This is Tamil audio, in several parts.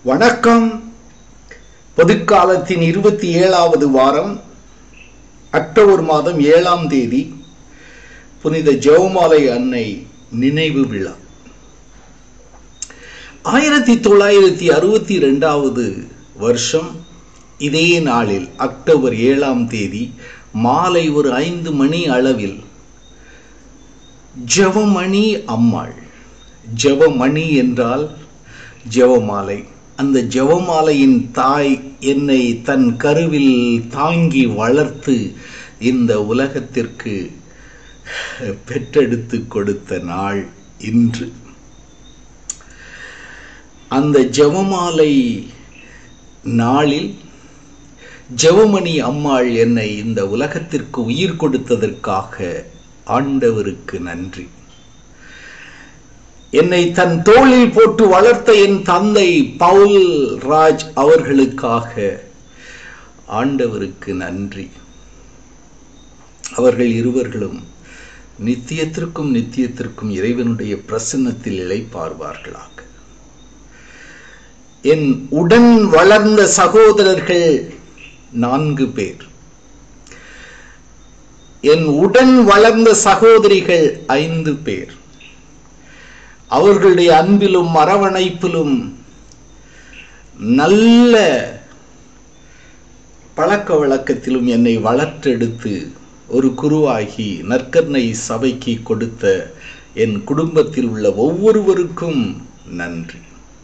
வணக்கம் பொதுக்காலத்தின் இருபத்தி ஏழாவது வாரம் அக்டோபர் மாதம் ஏழாம் தேதி புனித ஜெவமாலை அன்னை நினைவு விழா ஆயிரத்தி தொள்ளாயிரத்தி அறுபத்தி ரெண்டாவது வருஷம் இதே நாளில் அக்டோபர் ஏழாம் தேதி மாலை ஒரு ஐந்து மணி அளவில் ஜெவமணி அம்மாள் ஜெவமணி என்றால் ஜெவமாலை அந்த ஜெவமாலையின் தாய் என்னை தன் கருவில் தாங்கி வளர்த்து இந்த உலகத்திற்கு பெற்றெடுத்து கொடுத்த நாள் இன்று அந்த ஜெவமாலை நாளில் ஜெவமணி அம்மாள் என்னை இந்த உலகத்திற்கு உயிர் கொடுத்ததற்காக ஆண்டவருக்கு நன்றி என்னை தன் தோளில் போட்டு வளர்த்த என் தந்தை பவுல் ராஜ் அவர்களுக்காக ஆண்டவருக்கு நன்றி அவர்கள் இருவர்களும் நித்தியத்திற்கும் நித்தியத்திற்கும் இறைவனுடைய பிரசன்னத்தில் இழைப்பார்வார்களாக என் உடன் வளர்ந்த சகோதரர்கள் நான்கு பேர் என் உடன் வளர்ந்த சகோதரிகள் ஐந்து பேர் அவர்களுடைய அன்பிலும் அரவணைப்பிலும் நல்ல பழக்க வழக்கத்திலும் என்னை வளர்த்தெடுத்து ஒரு குருவாகி நற்கர்ணை சபைக்கு கொடுத்த என் குடும்பத்தில் உள்ள ஒவ்வொருவருக்கும் நன்றி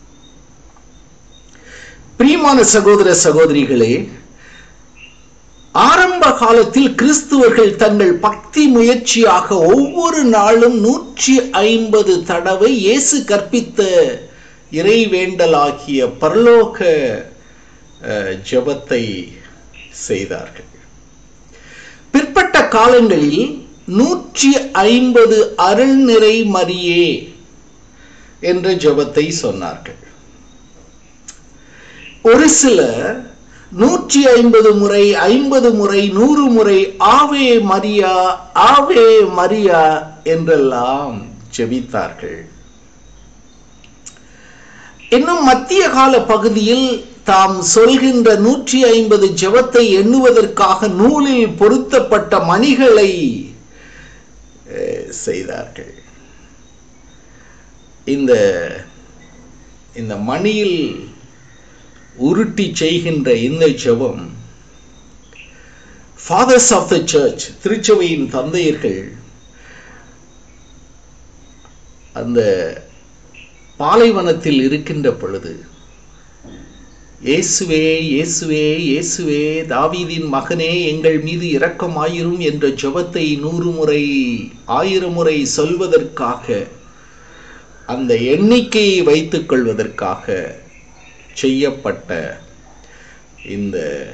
பிரியமான சகோதர சகோதரிகளே ஆரம்ப காலத்தில் கிறிஸ்துவர்கள் தங்கள் பக்தி முயற்சியாக ஒவ்வொரு நாளும் நூற்றி ஐம்பது தடவை இயேசு கற்பித்த இறைவேண்டலாகிய பரலோக ஜபத்தை செய்தார்கள் பிற்பட்ட காலங்களில் நூற்றி ஐம்பது அருள்நிறை மரியே என்ற ஜபத்தை சொன்னார்கள் ஒரு சிலர் நூற்றி ஐம்பது முறை ஐம்பது முறை நூறு முறை ஆவே மரியா ஆவே மரியா என்றெல்லாம் ஜெபித்தார்கள் இன்னும் மத்திய கால பகுதியில் தாம் சொல்கின்ற நூற்றி ஐம்பது ஜெபத்தை எண்ணுவதற்காக நூலில் பொருத்தப்பட்ட மணிகளை செய்தார்கள் இந்த இந்த மணியில் உருட்டி செய்கின்ற இந்த ஜெபம் ஃபாதர்ஸ் ஆஃப் த சர்ச் திருச்சபையின் தந்தையர்கள் அந்த பாலைவனத்தில் இருக்கின்ற பொழுது இயேசுவே இயேசுவே இயேசுவே தாவீதின் மகனே எங்கள் மீது இரக்கமாயிரும் என்ற ஜெபத்தை நூறு முறை ஆயிரம் முறை சொல்வதற்காக அந்த எண்ணிக்கையை வைத்துக் கொள்வதற்காக செய்யப்பட்ட இந்த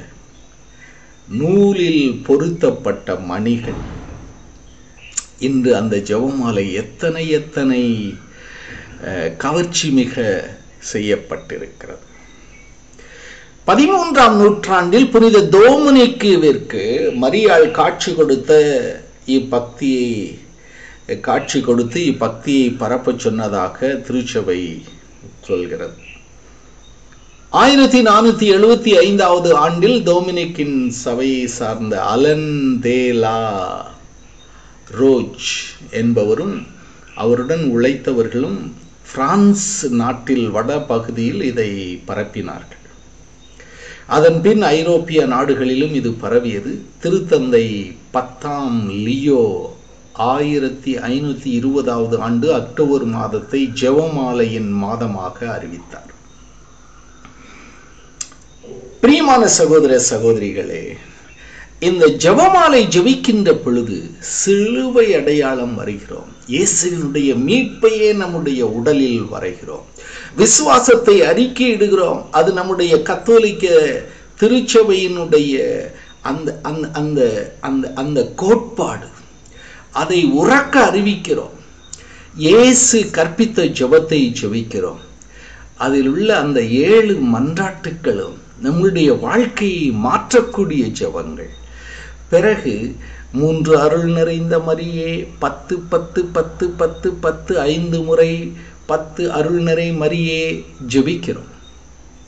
நூலில் பொருத்தப்பட்ட மணிகள் இன்று அந்த ஜெபமாலை எத்தனை எத்தனை கவர்ச்சி மிக செய்யப்பட்டிருக்கிறது பதிமூன்றாம் நூற்றாண்டில் புனித தோமுனிக்குவிற்கு மரியாள் காட்சி கொடுத்த இப்பக்தியை காட்சி கொடுத்து இப்பக்தியை பரப்ப சொன்னதாக திருச்சபை சொல்கிறது ஆயிரத்தி நானூத்தி எழுபத்தி ஐந்தாவது ஆண்டில் டோமினிக்கின் சபையை சார்ந்த அலன் தேலா ரோஜ் என்பவரும் அவருடன் உழைத்தவர்களும் பிரான்ஸ் நாட்டில் வட பகுதியில் இதை பரப்பினார்கள் அதன் பின் ஐரோப்பிய நாடுகளிலும் இது பரவியது திருத்தந்தை பத்தாம் லியோ ஆயிரத்தி ஐநூத்தி இருபதாவது ஆண்டு அக்டோபர் மாதத்தை ஜெவமாலையின் மாதமாக அறிவித்தார் பிரியமான சகோதர சகோதரிகளே இந்த ஜபமாலை ஜபிக்கின்ற பொழுது சிலுவை அடையாளம் வரைகிறோம் இயேசுவினுடைய மீட்பையே நம்முடைய உடலில் வரைகிறோம் விசுவாசத்தை அறிக்கையிடுகிறோம் அது நம்முடைய கத்தோலிக்க திருச்சபையினுடைய அந்த அந்த அந்த அந்த அந்த கோட்பாடு அதை உறக்க அறிவிக்கிறோம் இயேசு கற்பித்த ஜபத்தை ஜபிக்கிறோம் அதில் உள்ள அந்த ஏழு மன்றாட்டுக்களும் நம்முடைய வாழ்க்கையை மாற்றக்கூடிய ஜபங்கள் பிறகு மூன்று அருள் நிறைந்த மரியே பத்து பத்து பத்து பத்து பத்து ஐந்து முறை பத்து அருள் நிறை மரியே ஜெபிக்கிறோம்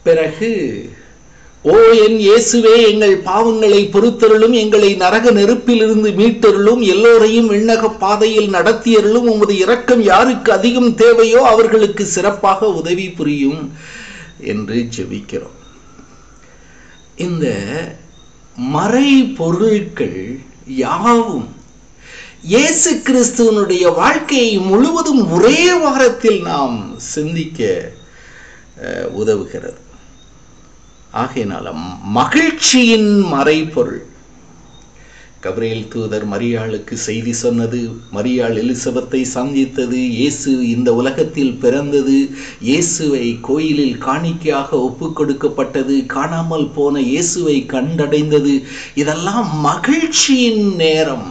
பிறகு ஓ என் இயேசுவே எங்கள் பாவங்களை பொறுத்தருளும் எங்களை நரக நெருப்பிலிருந்து மீட்டருளும் எல்லோரையும் விண்ணக பாதையில் நடத்தியருளும் உமது இரக்கம் யாருக்கு அதிகம் தேவையோ அவர்களுக்கு சிறப்பாக உதவி புரியும் என்று ஜெபிக்கிறோம் இந்த மறை பொருட்கள் யாவும் இயேசு கிறிஸ்துவனுடைய வாழ்க்கையை முழுவதும் ஒரே வாரத்தில் நாம் சிந்திக்க அஹ், உதவுகிறது ஆகையினால மகிழ்ச்சியின் மறைபொருள் கபிரேல் தூதர் மரியாளுக்கு செய்தி சொன்னது மரியாள் எலிசபெத்தை சந்தித்தது இயேசு இந்த உலகத்தில் பிறந்தது இயேசுவை கோயிலில் காணிக்கையாக ஒப்பு கொடுக்கப்பட்டது காணாமல் போன இயேசுவை கண்டடைந்தது இதெல்லாம் மகிழ்ச்சியின் நேரம்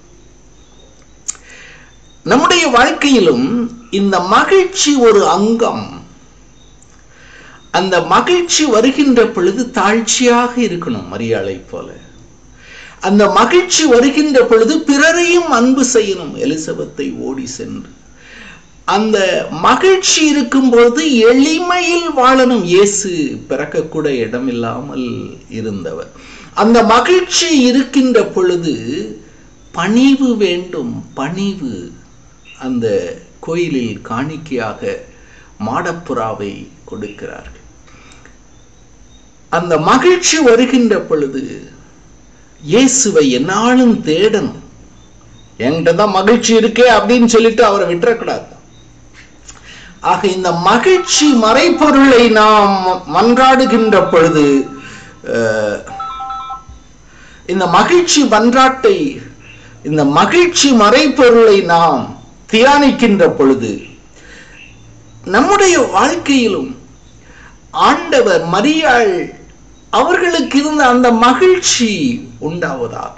நம்முடைய வாழ்க்கையிலும் இந்த மகிழ்ச்சி ஒரு அங்கம் அந்த மகிழ்ச்சி வருகின்ற பொழுது தாழ்ச்சியாக இருக்கணும் மரியாளை போல அந்த மகிழ்ச்சி வருகின்ற பொழுது பிறரையும் அன்பு செய்யணும் எலிசபெத்தை ஓடி சென்று அந்த மகிழ்ச்சி இருக்கும் பொழுது எளிமையில் வாழணும் இயேசு பிறக்கக்கூட இடமில்லாமல் இருந்தவர் அந்த மகிழ்ச்சி இருக்கின்ற பொழுது பணிவு வேண்டும் பணிவு அந்த கோயிலில் காணிக்கையாக மாடப்புறாவை கொடுக்கிறார்கள் அந்த மகிழ்ச்சி வருகின்ற பொழுது இயேசுவை என்னாலும் தேடணும் என்கிட்ட தான் மகிழ்ச்சி இருக்கே அப்படின்னு சொல்லிட்டு அவரை விட்டுறக்கூடாது ஆக இந்த மகிழ்ச்சி மறைப்பொருளை நாம் மன்றாடுகின்ற பொழுது அஹ், இந்த மகிழ்ச்சி மன்றாட்டை இந்த மகிழ்ச்சி மறைப்பொருளை நாம் தியானிக்கின்ற பொழுது நம்முடைய வாழ்க்கையிலும் ஆண்டவர் மரியாள் அவர்களுக்கு இருந்த அந்த மகிழ்ச்சி உண்டாவதாக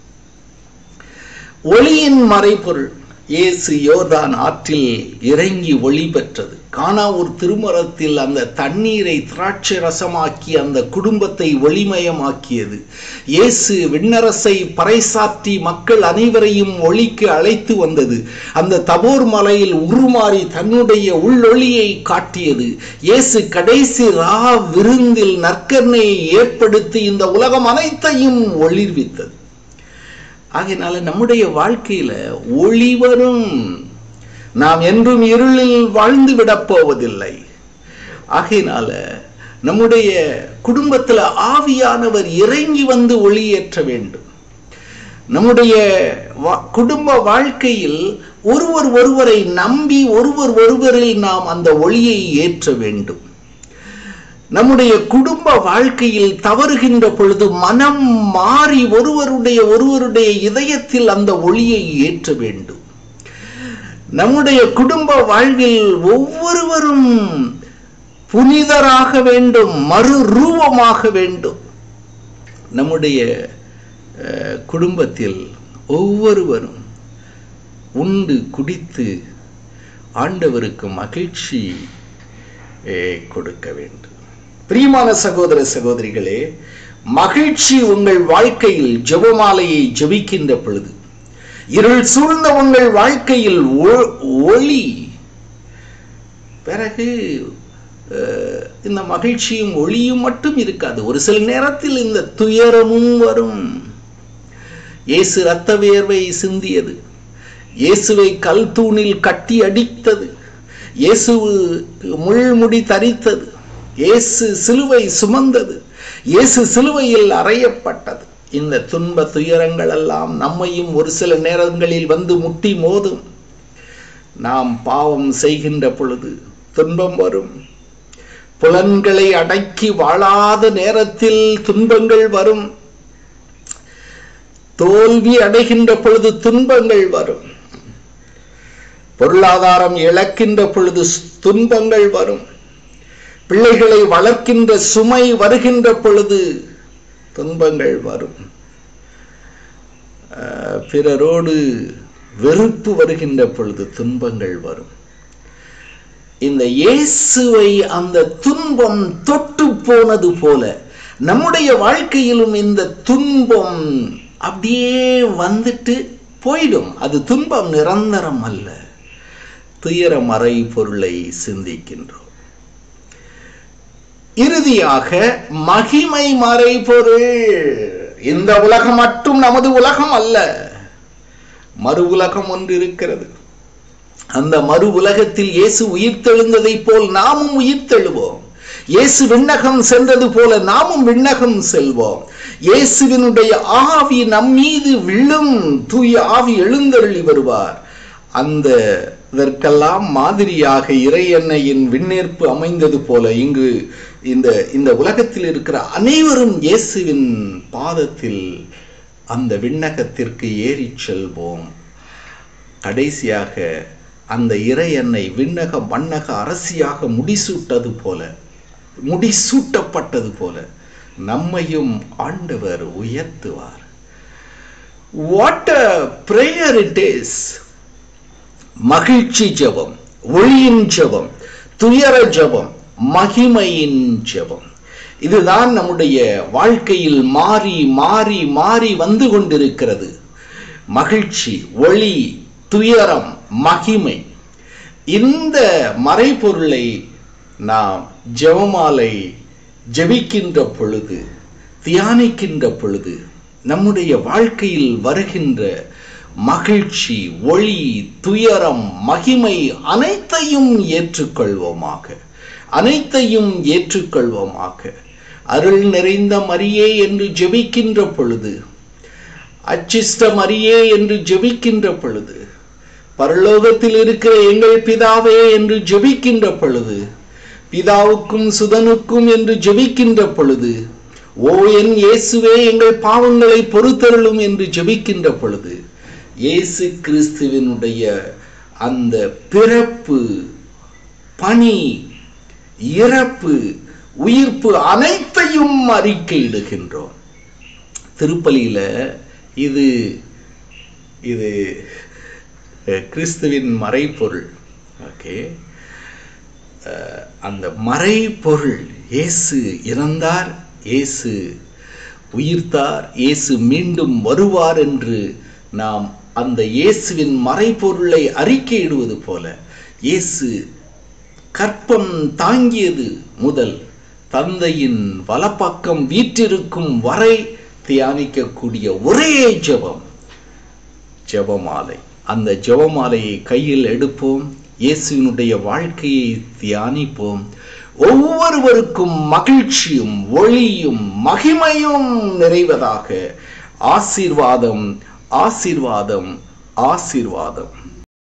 ஒளியின் மறைபொருள் இயேசு யோர்தான் ஆற்றில் இறங்கி ஒளி பெற்றது கானா ஒரு திருமரத்தில் அந்த தண்ணீரை திராட்சை ரசமாக்கி அந்த குடும்பத்தை ஒளிமயமாக்கியது இயேசு விண்ணரசை பறைசாற்றி மக்கள் அனைவரையும் ஒளிக்கு அழைத்து வந்தது அந்த தபோர் மலையில் உருமாறி தன்னுடைய உள்ளொளியை காட்டியது இயேசு கடைசி ரா விருந்தில் நற்கர்ணையை ஏற்படுத்தி இந்த உலகம் அனைத்தையும் ஒளிர்வித்தது ஆகையினால நம்முடைய வாழ்க்கையில ஒளி வரும் நாம் என்றும் இருளில் வாழ்ந்து விடப் போவதில்லை ஆகையினால நம்முடைய குடும்பத்துல ஆவியானவர் இறங்கி வந்து ஒளியேற்ற வேண்டும் நம்முடைய வா- குடும்ப வாழ்க்கையில் ஒருவர் ஒருவரை நம்பி ஒருவர் ஒருவரில் நாம் அந்த ஒளியை ஏற்ற வேண்டும் நம்முடைய குடும்ப வாழ்க்கையில் தவறுகின்ற பொழுது மனம் மாறி ஒருவருடைய ஒருவருடைய இதயத்தில் அந்த ஒளியை ஏற்ற வேண்டும் நம்முடைய குடும்ப வாழ்வில் ஒவ்வொருவரும் புனிதராக வேண்டும் மறு ரூபமாக வேண்டும் நம்முடைய அஹ், குடும்பத்தில் ஒவ்வொருவரும் உண்டு குடித்து ஆண்டவருக்கு மகிழ்ச்சி அஹ், கொடுக்க வேண்டும் பிரியமான சகோதர சகோதரிகளே மகிழ்ச்சி உங்கள் வாழ்க்கையில் ஜெபமாலையை ஜெபிக்கின்ற பொழுது இருள் சூழ்ந்த உங்கள் வாழ்க்கையில் ஒ- ஒளி பிறகு அஹ், இந்த மகிழ்ச்சியும் ஒளியும் மட்டும் இருக்காது ஒரு சில நேரத்தில் இந்த துயரமும் வரும் இயேசு இரத்த வியர்வை சிந்தியது இயேசுவை கல் தூணில் கட்டி அடித்தது இயேசு முள்முடி தரித்தது இயேசு சிலுவை சுமந்தது இயேசு சிலுவையில் அறையப்பட்டது இந்த துன்ப துயரங்கள் எல்லாம் நம்மையும் ஒரு சில நேரங்களில் வந்து முட்டி மோதும் நாம் பாவம் செய்கின்ற பொழுது துன்பம் வரும் புலன்களை அடக்கி வாழாத நேரத்தில் துன்பங்கள் வரும் தோல்வி அடைகின்ற பொழுது துன்பங்கள் வரும் பொருளாதாரம் இழக்கின்ற பொழுது துன்பங்கள் வரும் பிள்ளைகளை வளர்க்கின்ற சுமை வருகின்ற பொழுது துன்பங்கள் வரும் அஹ், பிறரோடு வெறுப்பு வருகின்ற பொழுது துன்பங்கள் வரும் இந்த இயேசுவை அந்த துன்பம் தொட்டு போனது போல நம்முடைய வாழ்க்கையிலும் இந்த துன்பம் அப்படியே வந்துட்டு போயிடும் அது துன்பம் நிரந்தரம் அல்ல துயர மறை பொருளை சிந்திக்கின்றோம் இறுதியாக மகிமை மறைபொருள் இந்த உலகம் மட்டும் நமது உலகம் அல்ல மறு உலகம் ஒன்று இருக்கிறது அந்த மறு உலகத்தில் இயேசு உயிர்த்தெழுந்ததைப் போல் நாமும் உயிர்த்தெழுவோம் இயேசு விண்ணகம் சென்றது போல நாமும் விண்ணகம் செல்வோம் இயேசுவினுடைய ஆவி நம் மீது விழும் தூய ஆவி எழுந்தருளி வருவார் அந்த இதற்கெல்லாம் மாதிரியாக இறை எண்ணெயின் விண்ணேற்பு அமைந்தது போல இங்கு இந்த இந்த உலகத்தில் இருக்கிற அனைவரும் இயேசுவின் பாதத்தில் அந்த விண்ணகத்திற்கு ஏறிச் செல்வோம் கடைசியாக அந்த இறை எண்ணெய் விண்ணக மண்ணக அரசியாக முடிசூட்டது போல முடிசூட்டப்பட்டது போல நம்மையும் ஆண்டவர் உயர்த்துவார் what a prayer it is மகிழ்ச்சி ஜெபம் ஒளியின் ஜெபம் துயர ஜெபம் மகிமையின் ஜெபம் இதுதான் நம்முடைய வாழ்க்கையில் மாறி மாறி மாறி வந்து கொண்டிருக்கிறது மகிழ்ச்சி ஒளி துயரம் மகிமை இந்த மறைபொருளை நாம் ஜெபமாலை ஜெபிக்கின்ற பொழுது தியானிக்கின்ற பொழுது நம்முடைய வாழ்க்கையில் வருகின்ற மகிழ்ச்சி ஒளி துயரம் மகிமை அனைத்தையும் ஏற்றுக்கொள்வோமாக அனைத்தையும் ஏற்றுக்கொள்வோமாக அருள் நிறைந்த மரியே என்று ஜெபிக்கின்ற பொழுது அச்சிஷ்ட மரியே என்று ஜெபிக்கின்ற பொழுது பரலோகத்தில் இருக்கிற எங்கள் பிதாவே என்று ஜெபிக்கின்ற பொழுது பிதாவுக்கும் சுதனுக்கும் என்று ஜெபிக்கின்ற பொழுது ஓ என் இயேசுவே எங்கள் பாவங்களை பொறுத்தருளும் என்று ஜெபிக்கின்ற பொழுது இயேசு கிறிஸ்துவினுடைய அந்த பிறப்பு பணி இறப்பு உயிர்ப்பு அனைத்தையும் அறிக்கையிடுகின்றோம் திருப்பலியில இது இது கிறிஸ்துவின் மறைப்பொருள் ஓகே அந்த மறைப்பொருள் இயேசு இறந்தார் இயேசு உயிர்த்தார் இயேசு மீண்டும் வருவார் என்று நாம் அந்த இயேசுவின் மறைப்பொருளை அறிக்கையிடுவது போல இயேசு கற்பம் தாங்கியது முதல் தந்தையின் வலப்பக்கம் வீற்றிருக்கும் வரை தியானிக்கக்கூடிய ஒரே ஜெபம் ஜெபமாலை அந்த ஜெபமாலையை கையில் எடுப்போம் இயேசுவினுடைய வாழ்க்கையை தியானிப்போம் ஒவ்வொருவருக்கும் மகிழ்ச்சியும் ஒளியும் மகிமையும் நிறைவதாக ஆசீர்வாதம் ஆசீர்வாதம் ஆசீர்வாதம்